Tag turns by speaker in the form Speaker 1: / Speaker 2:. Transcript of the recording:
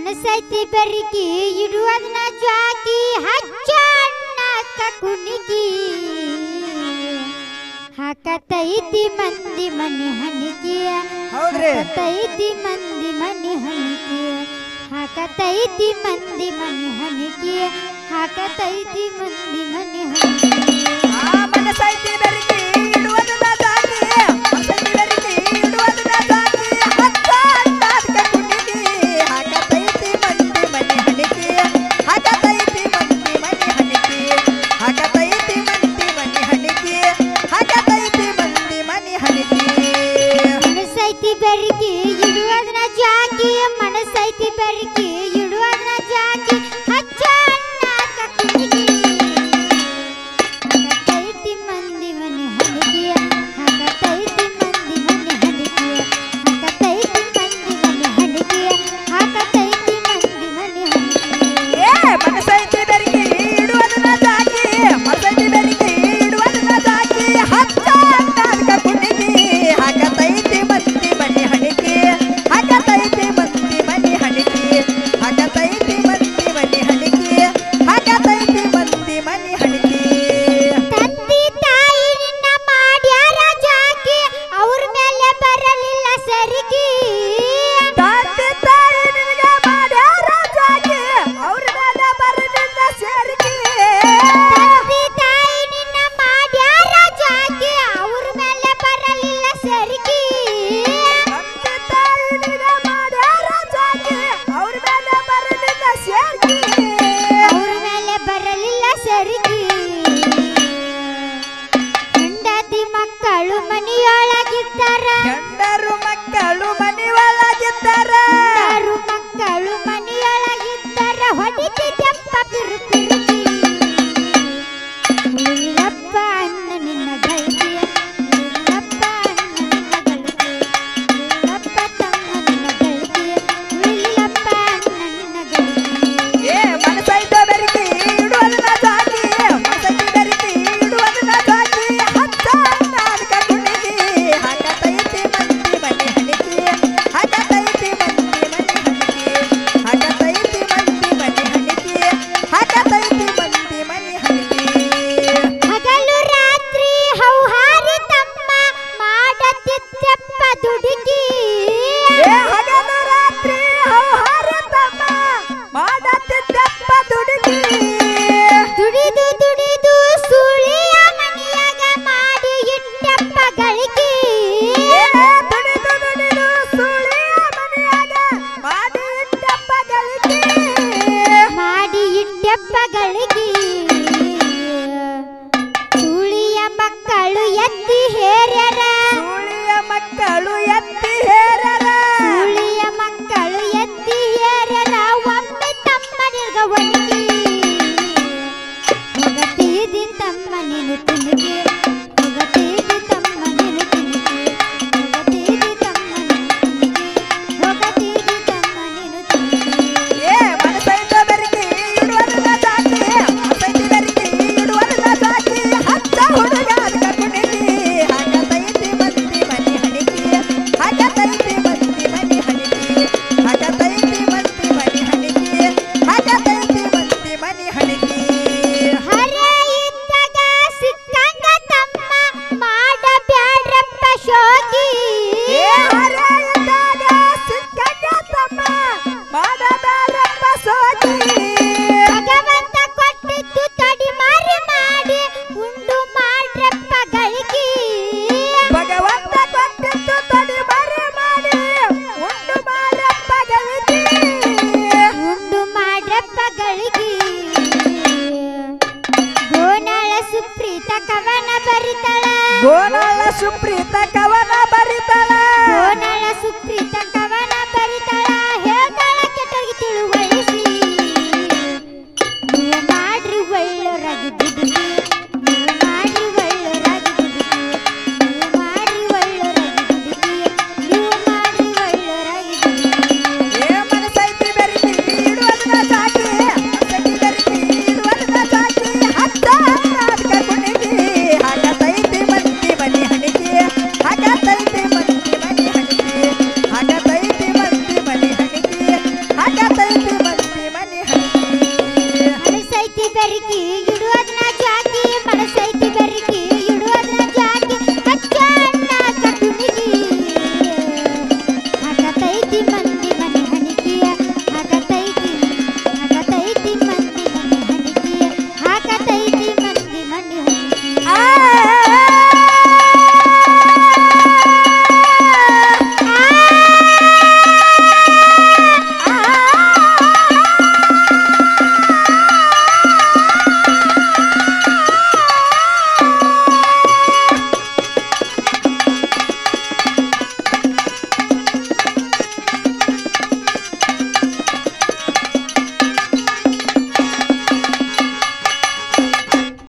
Speaker 1: ಮನಸ್ಸೈತಿ ಬೆರಿಕಿ ಇಡುವದನ್ನ ಜ್ವಾಕಿ ಹಚ್ಚ ಕುಣಿಕಿ ಹಾಕತೈತಿ ಮಂದಿ ಮನಿ ಹಣಿಕೆಯ
Speaker 2: ಹೌದ್ರಿ
Speaker 1: ಹಾಕತೈತಿ ಮಂದಿ ಮನಿ ಹಣಿಕೆಯ ಹಾಕತೈತಿ ಮಂದಿ ಮನಿ ಹಣಿಕೆಯ ಹಾಕತೈತಿ ಮಂದಿ ಮನಿ ಹಣಿಕೆಯ
Speaker 2: ಆ ಮನಸ್ಸೈತಿ ಬೆರಗಿ ಇಡುವುದನ್ನ ಸಾಕಿ ಮನಸ್ಸೈತಿ ಬೆರಗಿ ಇಡುವುದನ್ನ ಸಾಕಿ ಹತ್ತ ಹತ್ತಾದ್ಕ ಕುಣಿಗಿ ಹಾಕತೈತಿ ಮಂದಿ ಮನೆ ಹಣಿಕೆ ಹಾಕತೈತಿ ಮಂದಿ ಮನೆ ಹಣಿಕೆ ಹಾಕತೈತಿ ಮಂದಿ ಮನೆ ಹಣಿಕೆ ಹಾಕತೈತಿ ಮಂದಿ ಮನೆ ಹಣಿಕೆ
Speaker 1: ಮನಸ್ಸೈತಿ ಬೆರಗಿ ಇಡುವದನ್ನ ಜಾಕಿ ಮನಸ್ಸೈತಿ ಬೆರಗಿ ಇಡುವದನ್ನ ಜಾಕಿ ಹಚ್ಚ ಅನ್ನಾಕ ಕುಣಿಗಿ ಹಾಕತೈತಿ ಮಂದಿ ಮನೆ ಹಣಿಗೆಯ ಹಾಕತೈತಿ ಮಂದಿ ಮನೆ ಹಣಿಗೆಯ ಹಾಕತೈತಿ ಮಂದಿ ಮನೆ ಹಣಿಗೆಯ ಹಾಕತೈತಿ ಮಂದಿ ಮನೆ ಹಣಿಗೆಯ
Speaker 2: ಏ ಮನಸ್ಸೈತಿ ಬೆರಗಿ ಇಡುವುದನ್ನ ಸಾಕಿ ಮನಸ್ಸೈತಿ ಬೆರಗಿ ಇಡುವುದನ್ನ ಸಾಕಿ ಹತ್ತ ಹತ್ತಾದ್ಕ ಕುಣಿಗಿ ಹಾಕತೈತಿ ಮಂದಿ ಮನೆ ಹಣಿಕೆ ಹಾಕತೈತಿ ಮಂದಿ ಮನೆ ಹಣಿಕೆ ಹಾಕತೈತಿ ಮಂದಿ ಮನೆ ಹಣಿಕೆ ಹಾಕತೈತಿ ಮಂದಿ ಮನೆ ಹಣಿಕೆ
Speaker 1: ತಂದೆ ತಾಯಿ ನಿನ್ನ ಮಾಡ್ಯಾರ ಜಾಕಿ ಅವ್ರ ಮೇಲೆ ಬರಲಿಲ್ಲ ಸರಿಗೆ
Speaker 2: ತಂದೆ ತಾಯಿ ನಿನಗ ಮಾಡ್ಯಾರ ಜಾಗಿ ಅವ್ರ ಮೇಲೆ ಬರಲಿಲ್ಲ ಸೇರಿಕೆ
Speaker 1: ತಂದೆ ತಾಯಿ ನಿನ್ನ ಮಾಡ್ಯಾರ ಜಾಕಿ ಅವ್ರ ಮೇಲೆ ಬರಲಿಲ್ಲ ಸರಿಗೆ
Speaker 2: ತಂದೆ ತಾಯಿ ನಿನಗ ಮಾಡ್ಯಾರ ಜಾಗಿ ಅವ್ರ ಮೇಲೆ ಬರಲಿಲ್ಲ ಸೇರಿಕೆ
Speaker 1: ಅವ್ರ ಮೇಲೆ ಬರಲಿಲ್ಲ ಸರಿಗೆ ಹೆಂಡತಿ ಮಕ್ಕಳು ಮನೆಯೊಳಗಿದ್ದಾರ
Speaker 2: ಗಂಡರು ಮಕ್ಕಳು ಮನೆಯೊಳಗಿದ್ದಾರ
Speaker 1: ಯಾರು ಮಕ್ಕಳು ಮನೆಯೊಳಗಿದ್ದಾರ ಹೊಡಿತಿದ್ದಪ್ಪ ಪಿರು ಪಿರುಕಿ ಉಳಿಲಪ್ಪ ಅನ್ನ ನಿನ್ನ ಗಳಿಕೆಯ ಉಳಿಲಪ್ಪ ಅನ್ನ ನಿನ್ನ ಗಳಿಕೆಯ ಉಳಿಲಪ್ಪ ತಮ್ಮ ನಿನ್ನ ಗಳಿಕೆಯ ಉಳಿಲಪ್ಪ ಅನ್ನ ನಿನ್ನ ಗಳಿಕೆಯ
Speaker 2: ಏ ಮನಸೈತ ಬೆರಕಿ ಇಡುವುದನ್ನ ಸಾಕಿ ಮನಸೈತಿ ಬೆರಕಿ ಇಡುವುದನ್ನ ಸಾಕಿ ಹತ್ತ ನಾಲ್ಕ ಕುಣಿಗಿ ಹಾಕತೈತಿ ಮಂದಿ ಮನೆ ಹಣಿಕೆ ಹಾಕತೈತಿ ಮಂದಿ ಮನೆ ಹಣಿಕೆ ಹಾಕತೈತಿ ಮಂದಿ ಮನೆ ಹಣಿಕೆ ಹಾಕತೈತಿ ಮಂದಿ ಮನೆ ಹಣಿಕೆ
Speaker 1: ಹಗಲು ರಾತ್ರಿ ಹೌಹಾರಿ ತಮ್ಮ ಮಾಡತಿದ್ದಪ್ಪ ದುಡುಕಿ
Speaker 2: ಏ ಹಗಲು ರಾತ್ರಿ ಹೌಹಾರ ತಮ್ಮ ಮಾಡತ್ತಿದ್ದಪ್ಪ ದುಡುಕಿ
Speaker 1: ದುಡಿದು ದುಡಿದು ಸುಳಿಯ ಮನೆಯಾಗ ಮಾಡಿ ಇಟ್ಟಪ್ಪ ಗಳಿಕೆ
Speaker 2: ಏ ದುಡಿದು ದುಡಿದು ಸುಳಿಯ ಮನೆಯಾಗ ಮಾಡಿ ಇಟ್ಟಪ್ಪ ಗಳಿಕೆ
Speaker 1: ಮಾಡಿ ಇಟ್ಟಪ್ಪ ಗಳಿಗೆ ಸುಳಿಯ ಮಕ್ಕಳು ಎತ್ತಿ ಹೇರ್ಯರ
Speaker 2: ಸುಳಿಯ ಮಕ್ಕಳು ಎತ್ತಿ ಹೇರರ
Speaker 1: ಸುಳಿಯ ಮಕ್ಕಳು ಎತ್ತಿ ಹೇರ್ಯರ ಒಮ್ಮೆ ತಮ್ಮ ನಿರ್ಗವನಿಗೆ ಹೋಗತೀದಿ ತಮ್ಮ ನೀನು ತಿನ್ನಿಗೆ ಹೋಗತೀದಿ ತಮ್ಮ ನೀನು ತಿನ್ನಿಗೆ ಹೋಗತೀದಿ ತಮ್ಮ ನೀನು ತಿನ್ನಿಗೆ ಹೋಗತೀದಿ ತಮ್ಮ ನೀನು ತಿನ್ನಿಗೆ
Speaker 2: ಏ ಮನಸೈತ ಬೆರಗಿ ಇಡುವುದನ್ನ ಸಾಕಿ ಮನಸೈತಿ ಬೆರಗಿ ಇಡುವುದನ್ನ ಸಾಕಿ ಹಚ್ಚ ಹುಡುಗಾದ ಕುಣಿಗಿ ಹಾಕತೈತಿ ಮಂದಿ ಮನೆ ಹಣಿಕೆ ಹಾಕತೈತಿ ಮಂದಿ ಮನೆ ಹಣಿಕೆ ಹಾಕತೈತಿ ಮಂದಿ ಮನೆ ಹಣಿಕೆ ಹಾಕತೈತಿ ಮಂದಿ ಮನೆ ಹಣಿಕೆ
Speaker 1: ಹರೆ ಇದ್ದಾಗ ಸಿಕ್ಕಂಗ ತಮ್ಮ ಮಾಡಬ್ಯಾಡ್ರಪ್ಪ ಶೋಕಿ
Speaker 2: ಏ ಹರ ಇದ್ದಾಗ ಸಿಕ್ಕಂಗ ತಮ್ಮ ಮಾಡಬೇಡಪ್ಪ ಸೋಗಿ
Speaker 1: ಭಗವಂತ ಕೊಟ್ಟಿದ್ದು ತಡಿ ಮಾರಿ ಮಾಡಿ ಉಂಡು ಮಾಡ್ರಪ್ಪ ಗಳಿಕೆ
Speaker 2: ಭಗವಂತ ಕೊಟ್ಟಿದ್ದು ತಡಿ ಮರೆ ಮಾಡಿ ಉಂಡು ಮಾಡಪ್ಪ ಗಳಿಕೆ
Speaker 1: ಉಂಡು ಮಾಡ್ರಪ್ಪ ಗಳಿಕೆ ಗೋನಾಳ ಸುಪ್ರೀತ ಕವನ ಬರಿತಾಳ
Speaker 2: ಗೋನಾಳ ಸುಪ್ರೀತ ಕವನ ಬರಿತಾಳ
Speaker 1: ಗೋನಾಳ ಸುಪ್ರೀತ ಕವನ